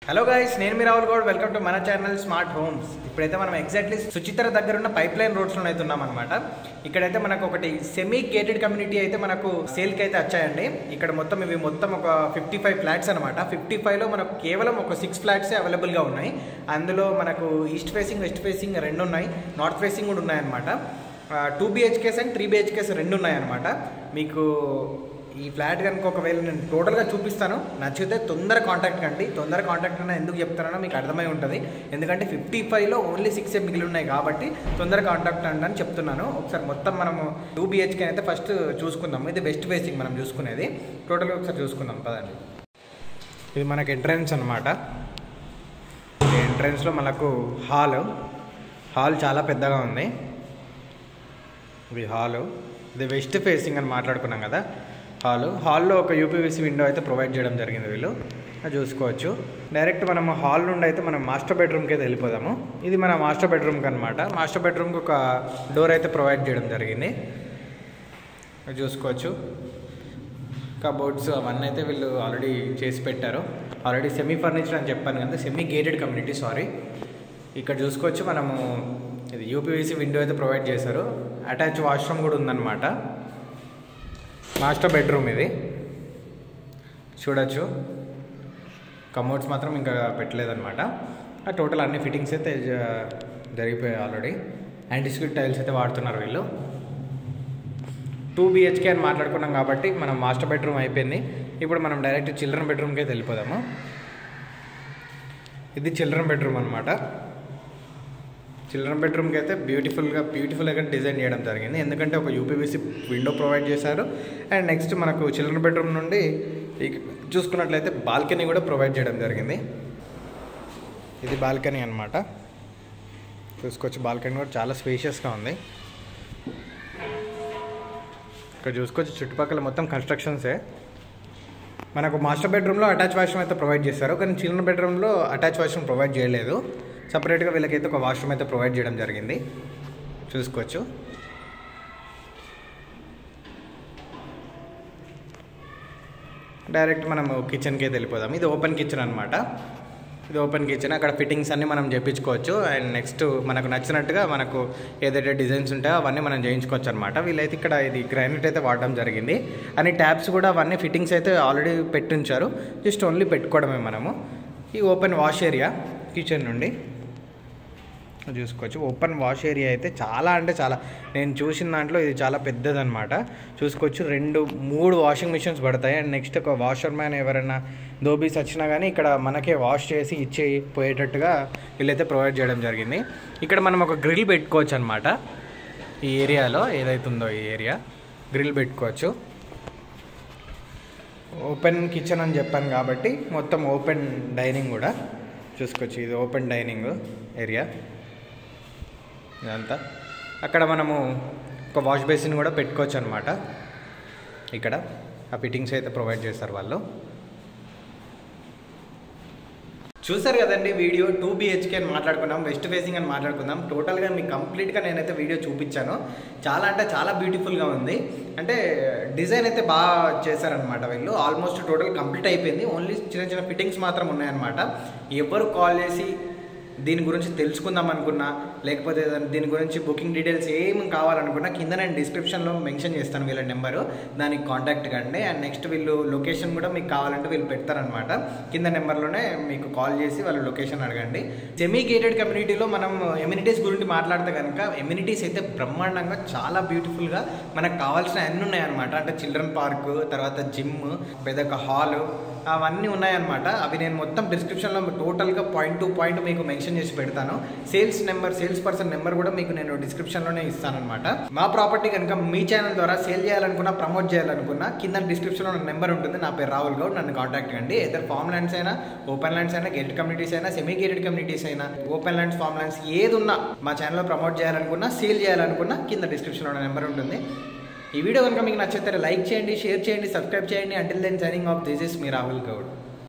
hello guys నేను మీ Rahul Goud welcome to మన ఛానల్ స్మార్ట్ హోమ్స్ ఇప్పుడైతే మనం ఎగ్జాక్ట్లీ సుచిత్ర దగ్గర ఉన్న పైప్ లైన్ రోడ్స్లో అయితే ఉన్నాం అనమాట ఇక్కడైతే మనకు ఒకటి సెమీ గేటెడ్ కమ్యూనిటీ అయితే మనకు సేల్కి అయితే వచ్చాయండి ఇక్కడ మొత్తం ఇవి మొత్తం ఒక ఫిఫ్టీ ఫైవ్ ఫ్లాట్స్ అనమాట ఫిఫ్టీ ఫైవ్లో మనకు కేవలం ఒక సిక్స్ ఫ్లాట్సే అవైలబుల్గా ఉన్నాయి అందులో మనకు ఈస్ట్ ఫేసింగ్ వెస్ట్ ఫేసింగ్ రెండు ఉన్నాయి నార్త్ ఫేసింగ్ కూడా ఉన్నాయన్నమాట two BHKs and three BHKs రెండు ఉన్నాయన్నమాట మీకు ఈ ఫ్లాట్ కనుక ఒకవేళ నేను టోటల్గా చూపిస్తాను నచ్చితే తొందర కాంటాక్ట్ కండి తొందర కాంటాక్ట్ అన్న ఎందుకు చెప్తానో మీకు అర్థమై ఉంటుంది ఎందుకంటే ఫిఫ్టీ ఫైవ్లో ఓన్లీ సిక్స్ మిగిలి ఉన్నాయి కాబట్టి తొందర కాంటాక్ట్ అండి అని చెప్తున్నాను ఒకసారి మొత్తం మనము టూ బిహెచ్కే అయితే ఫస్ట్ చూసుకుందాం ఇది వెస్ట్ ఫేసింగ్ మనం చూసుకునేది టోటల్గా ఒకసారి చూసుకుందాం పదండి ఇది మనకి ఎంట్రన్స్ అనమాట ఈ ఎంట్రన్స్లో మనకు హాల్ హాల్ చాలా పెద్దగా ఉంది ఇది హాలు ఇది వెస్ట్ ఫేసింగ్ అని మాట్లాడుకున్నాం కదా హాలు హాల్లో ఒక యూపీవీసీ విండో అయితే ప్రొవైడ్ చేయడం జరిగింది వీళ్ళు అది చూసుకోవచ్చు డైరెక్ట్ మనం హాల్ నుండి అయితే మనం మాస్టర్ బెడ్రూమ్కి అయితే వెళ్ళిపోదాము ఇది మన మాస్టర్ బెడ్రూమ్కి అనమాట మాస్టర్ బెడ్రూమ్కి ఒక డోర్ అయితే ప్రొవైడ్ చేయడం జరిగింది అది చూసుకోవచ్చు కబోర్డ్స్ అవన్నీ అయితే వీళ్ళు ఆల్రెడీ చేసి పెట్టారు ఆల్రెడీ సెమీ ఫర్నిచర్ అని చెప్పాను కదా సెమీ గేటెడ్ కమ్యూనిటీ సారీ ఇక్కడ చూసుకోవచ్చు మనము ఇది యూపీవీసీ విండో అయితే ప్రొవైడ్ చేశారు అటాచ్ వాష్రూమ్ కూడా ఉందన్నమాట మాస్టర్ బెడ్రూమ్ ఇది చూడొచ్చు కమోడ్స్ మాత్రం ఇంకా పెట్టలేదన్నమాట ఆ టోటల్ అన్ని ఫిట్టింగ్స్ అయితే జ- జరిగిపోయాయి ఆల్రెడీ యాంటీస్క్యూట్ టైల్స్ అయితే వాడుతున్నారు వీళ్ళు టూ బిహెచ్కే అని మాట్లాడుకున్నాం కాబట్టి మనం మాస్టర్ బెడ్రూమ్ అయిపోయింది ఇప్పుడు మనం డైరెక్ట్ చిల్డ్రన్ బెడ్రూమ్కి అయితే వెళ్ళిపోదాము ఇది చిల్డ్రన్ బెడ్రూమ్ అనమాట చిల్డ్రన్ బెడ్రూమ్కి అయితే బ్యూటిఫుల్గా బ్యూటిఫుల్గా డిజైన్ చేయడం జరిగింది ఎందుకంటే ఒక యూపీవీసీ విండో ప్రొవైడ్ చేశారు అండ్ నెక్స్ట్ మనకు చిల్డ్రన్ బెడ్రూమ్ నుండి ఇక- చూసుకున్నట్లయితే బాల్కనీ కూడా ప్రొవైడ్ చేయడం జరిగింది ఇది బాల్కనీ అనమాట చూసుకోవచ్చు బాల్కనీ కూడా చాలా స్పేషియస్గా ఉంది ఇక్కడ చూసుకోవచ్చు చుట్టుపక్కల మొత్తం కన్స్ట్రక్షన్సే మనకు మాస్టర్ బెడ్రూమ్లో అటాచ్ వాష్రూమ్ అయితే ప్రొవైడ్ చేస్తారు కానీ చిల్డ్రన్ బెడ్రూమ్లో అటాచ్ వాష్రూమ్ ప్రొవైడ్ చేయలేదు సపరేట్గా వీళ్ళకైతే ఒక వాష్రూమ్ అయితే ప్రొవైడ్ చేయడం జరిగింది చూసుకోవచ్చు డైరెక్ట్ మనం కిచెన్కి అయితే వెళ్ళిపోదాం ఇది ఓపెన్ కిచెన్ అనమాట ఇది ఓపెన్ కిచెన్ అక్కడ ఫిట్టింగ్స్ అన్నీ మనం చేయించుకోవచ్చు అండ్ నెక్స్ట్ మనకు నచ్చినట్టుగా మనకు ఏదైతే డిజైన్స్ ఉంటాయో అవన్నీ మనం చేయించుకోవచ్చు అనమాట వీళ్ళైతే ఇక్కడ ఇది గ్రానైట్ అయితే వాడడం జరిగింది అని ట్యాప్స్ కూడా అవన్నీ ఫిట్టింగ్స్ అయితే ఆల్రెడీ పెట్టించారు జస్ట్ ఓన్లీ పెట్టుకోవడమే మనము ఈ ఓపెన్ వాష్ ఏరియా కిచెన్ నుండి చూసుకోవచ్చు ఓపెన్ వాష్ ఏరియా అయితే చాలా అంటే చాలా నేను చూసిన దాంట్లో ఇది చాలా పెద్దదన్నమాట చూసుకోవచ్చు రెండు మూడు వాషింగ్ మిషన్స్ పడతాయి అండ్ నెక్స్ట్ ఒక వాషర్ మ్యాన్ ఎవరైనా దోబీస్ వచ్చినా కానీ ఇక్కడ మనకే వాష్ చేసి ఇచ్చి పోయేటట్టుగా వీళ్ళైతే ప్రొవైడ్ చేయడం జరిగింది ఇక్కడ మనం ఒక గ్రిల్ పెట్టుకోవచ్చు అనమాట ఈ ఏరియాలో ఏదైతే ఉందో ఈ ఏరియా గ్రిల్ పెట్టుకోవచ్చు ఓపెన్ కిచెన్ అని చెప్పాను కాబట్టి మొత్తం ఓపెన్ డైనింగ్ కూడా చూసుకోవచ్చు ఇది ఓపెన్ డైనింగ్ ఏరియా ఇదంతా అక్కడ మనము ఒక వాష్ బేసిన్ కూడా పెట్టుకోవచ్చు అనమాట ఇక్కడ ఆ ఫిట్టింగ్స్ అయితే ప్రొవైడ్ చేస్తారు వాళ్ళు చూసారు కదండి వీడియో టూ బిహెచ్కే అని మాట్లాడుకున్నాం వెస్ట్ ఫేసింగ్ అని మాట్లాడుకుందాం టోటల్గా మీకు కంప్లీట్గా నేనైతే వీడియో చూపించాను చాలా అంటే చాలా బ్యూటిఫుల్గా ఉంది అంటే డిజైన్ అయితే బాగా చేశారనమాట వీళ్ళు ఆల్మోస్ట్ టోటల్ కంప్లీట్ అయిపోయింది ఓన్లీ చిన్న చిన్న ఫిట్టింగ్స్ మాత్రం ఉన్నాయన్నమాట ఎవరు కాల్ చేసి దీని గురించి తెలుసుకుందాం అనుకున్నా లేకపోతే దాని- దీని గురించి బుకింగ్ డీటెయిల్స్ ఏం కావాలనుకున్నా కింద నేను డిస్క్రిప్షన్లో మెన్షన్ చేస్తాను వీళ్ళ నెంబరు దానికి కాంటాక్ట్ కండి అండ్ నెక్స్ట్ వీళ్ళు లొకేషన్ కూడా మీకు కావాలంటే వీళ్ళు పెడతారనమాట కింద నెంబర్లోనే మీకు కాల్ చేసి వాళ్ళ లొకేషన్ అడగండి సెమీ గేటెడ్ కమ్యూనిటీలో మనం ఎమ్యూనిటీస్ గురించి మాట్లాడితే కనుక ఎమ్యూనిటీస్ అయితే బ్రహ్మాండంగా చాలా బ్యూటిఫుల్గా మనకు కావాల్సిన అన్నీ ఉన్నాయన్నమాట అంటే చిల్డ్రన్ పార్క్ తర్వాత జిమ్ పెద్ద హాల్ అవన్నీ ఉన్నాయన్నమాట అవి నేను మొత్తం డిస్క్రిప్షన్లో టోటల్గా పాయింట్ టు పాయింట్ మీకు మెన్షన్ చేసి పెడతాను sales number sales person number కూడా మీకు నేను డిస్క్రిప్షన్లోనే ఇస్తానన్నమాట మా ప్రాపర్టీ కనుక మీ ఛానల్ ద్వారా సేల్ చేయాలనుకున్నా ప్రమోట్ చేయాలనుకున్నా కింద డిస్క్రిప్షన్లో నా నెంబర్ ఉంటుంది నా పేరు రాహుల్ గౌడ్ నన్ను కాంటాక్ట్ కండి ఇద్దరు ఫామ్ ల్యాండ్స్ అయినా ఓపెన్ ల్యాండ్స్ అయినా గేటెడ్ కమ్యూనిటీస్ అయినా సెమీ గేటెడ్ కమ్యూనిటీస్ అయినా ఓపెన్ ల్యాండ్స్ ఫామ్ ల్యాండ్స్ ఏది ఉన్నా మా ఛానల్లో ప్రమోట్ చేయాలనుకున్నా సేల్ చేయాలనుకున్నా కింద డిస్క్రిప్షన్లో నా నెంబర్ ఉంటుంది ఈ వీడియో కనుక మీకు నచ్చితే లైక్ చేయండి షేర్ చేయండి సబ్స్క్రైబ్ చేయండి until then signing off this is me Rahul Goud